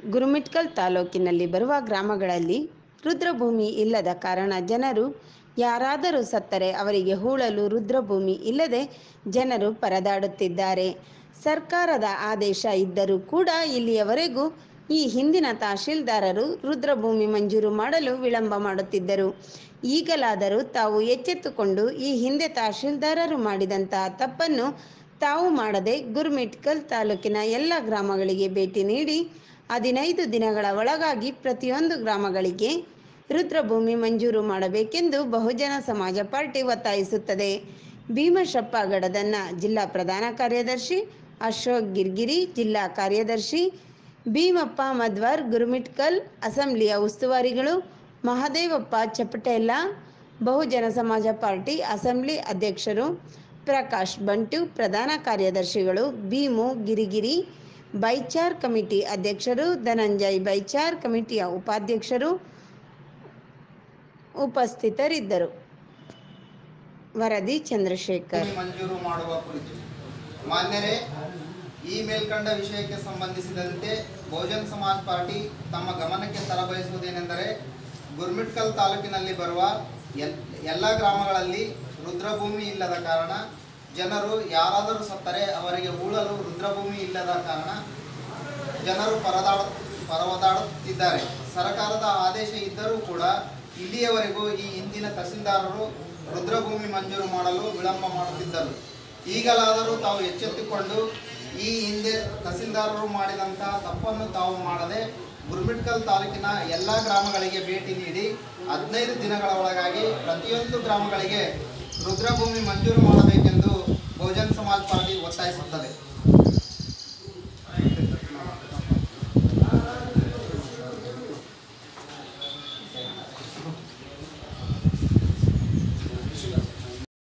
ಗುರುಮಿಟ್ಕಲ್ ತಾಲೂಕಿನಲ್ಲಿ ಬರುವ ಗ್ರಾಮಗಳಲ್ಲಿ ರುದ್ರಭೂಮಿ ಇಲ್ಲದ ಕಾರಣ ಜನರು ಯಾರಾದರೂ ಸತ್ತರೆ ಅವರಿಗೆ ಹೂಳಲು ರುದ್ರಭೂಮಿ ಇಲ್ಲದೆ ಜನರು ಪರದಾಡುತ್ತಿದ್ದಾರೆ ಸರ್ಕಾರದ ಆದೇಶ ಇದ್ದರೂ ಕೂಡ ಇಲ್ಲಿಯವರೆಗೂ ಈ ಹಿಂದಿನ ತಹಶೀಲ್ದಾರರು ರುದ್ರಭೂಮಿ ಮಂಜೂರು ಮಾಡಲು ವಿಳಂಬ ಮಾಡುತ್ತಿದ್ದರು ಈಗಲಾದರೂ ತಾವು ಎಚ್ಚೆತ್ತುಕೊಂಡು ಈ ಹಿಂದೆ ತಹಶೀಲ್ದಾರರು ಮಾಡಿದಂತಹ ತಪ್ಪನ್ನು ತಾವು ಮಾಡದೆ ಗುರುಮಿಟ್ಕಲ್ ತಾಲೂಕಿನ ಎಲ್ಲ ಗ್ರಾಮಗಳಿಗೆ ಭೇಟಿ ನೀಡಿ ಹದಿನೈದು ದಿನಗಳ ಒಳಗಾಗಿ ಪ್ರತಿಯೊಂದು ಗ್ರಾಮಗಳಿಗೆ ರುದ್ರಭೂಮಿ ಮಂಜೂರು ಮಾಡಬೇಕೆಂದು ಬಹುಜನ ಸಮಾಜ ಪಾರ್ಟಿ ಒತ್ತಾಯಿಸುತ್ತದೆ ಭೀಮಶಪ್ಪ ಗಡದನ್ನ ಜಿಲ್ಲಾ ಪ್ರಧಾನ ಕಾರ್ಯದರ್ಶಿ ಅಶೋಕ್ ಗಿರ್ಗಿರಿ ಜಿಲ್ಲಾ ಕಾರ್ಯದರ್ಶಿ ಭೀಮಪ್ಪ ಮಧ್ವರ್ ಗುರುಮಿಟ್ಕಲ್ ಅಸೆಂಬ್ಲಿಯ ಉಸ್ತುವಾರಿಗಳು ಮಹದೇವಪ್ಪ ಚಪಟೆಲ್ಲ ಬಹುಜನ ಸಮಾಜ ಪಾರ್ಟಿ ಅಸೆಂಬ್ಲಿ ಅಧ್ಯಕ್ಷರು ಪ್ರಕಾಶ್ ಬಂಟು ಪ್ರಧಾನ ಕಾರ್ಯದರ್ಶಿಗಳು ಭೀಮು ಗಿರಿಗಿರಿ ಬೈಚಾರ್ ಕಮಿಟಿ ಅಧ್ಯಕ್ಷರು ಧನಂಜಯ್ ಬೈಚಾರ್ ಕಮಿಟಿಯ ಉಪಾಧ್ಯಕ್ಷರು ಉಪಸ್ಥಿತರಿದ್ದರು ವರದಿ ಚಂದ್ರಶೇಖರ್ ಭೂಮಿ ಮಂಜೂರು ಮಾಡುವ ಕುರಿತು ಮಾನ್ಯರೇ ಈ ಮೇಲ್ಕಂಡ ವಿಷಯಕ್ಕೆ ಸಂಬಂಧಿಸಿದಂತೆ ಬಹುಜನ್ ಸಮಾಜ್ ಪಾರ್ಟಿ ತಮ್ಮ ಗಮನಕ್ಕೆ ತರಬಯಸುವುದೇನೆಂದರೆ ಗುರ್ಮಿಟ್ಕಲ್ ತಾಲೂಕಿನಲ್ಲಿ ಬರುವ ಎಲ್ ಎಲ್ಲ ಗ್ರಾಮಗಳಲ್ಲಿ ರುದ್ರಭೂಮಿ ಇಲ್ಲದ ಕಾರಣ ಜನರು ಯಾರಾದರೂ ಸತ್ತರೆ ಅವರಿಗೆ ಉಳಲು ರುದ್ರಭೂಮಿ ಇಲ್ಲದ ಕಾರಣ ಜನರು ಪರದಾಡ ಪರವದಾಡುತ್ತಿದ್ದಾರೆ ಸರ್ಕಾರದ ಆದೇಶ ಇದ್ದರೂ ಕೂಡ ಇಲ್ಲಿಯವರೆಗೂ ಈ ಹಿಂದಿನ ತಹಸೀಲ್ದಾರರು ರುದ್ರಭೂಮಿ ಮಂಜೂರು ಮಾಡಲು ವಿಳಂಬ ಮಾಡುತ್ತಿದ್ದರು ಈಗಲಾದರೂ ತಾವು ಎಚ್ಚೆತ್ತುಕೊಂಡು ಈ ಹಿಂದೆ ತಹಸೀಲ್ದಾರರು ಮಾಡಿದಂತಹ ತಪ್ಪನ್ನು ತಾವು ಮಾಡದೆ ಗುರ್ಮಿಟ್ಕಲ್ ತಾಲೂಕಿನ ಎಲ್ಲ ಗ್ರಾಮಗಳಿಗೆ ಭೇಟಿ ನೀಡಿ ಹದಿನೈದು ದಿನಗಳ ಒಳಗಾಗಿ ಪ್ರತಿಯೊಂದು ಗ್ರಾಮಗಳಿಗೆ ರುದ್ರಭೂಮಿ ಮಂಜೂರು ಮಾಡಬೇಕೆಂದು ಬಹುಜನ್ ಸಮಾಜ್ ಪಾರ್ಟಿ ಒತ್ತಾಯಿಸುತ್ತದೆ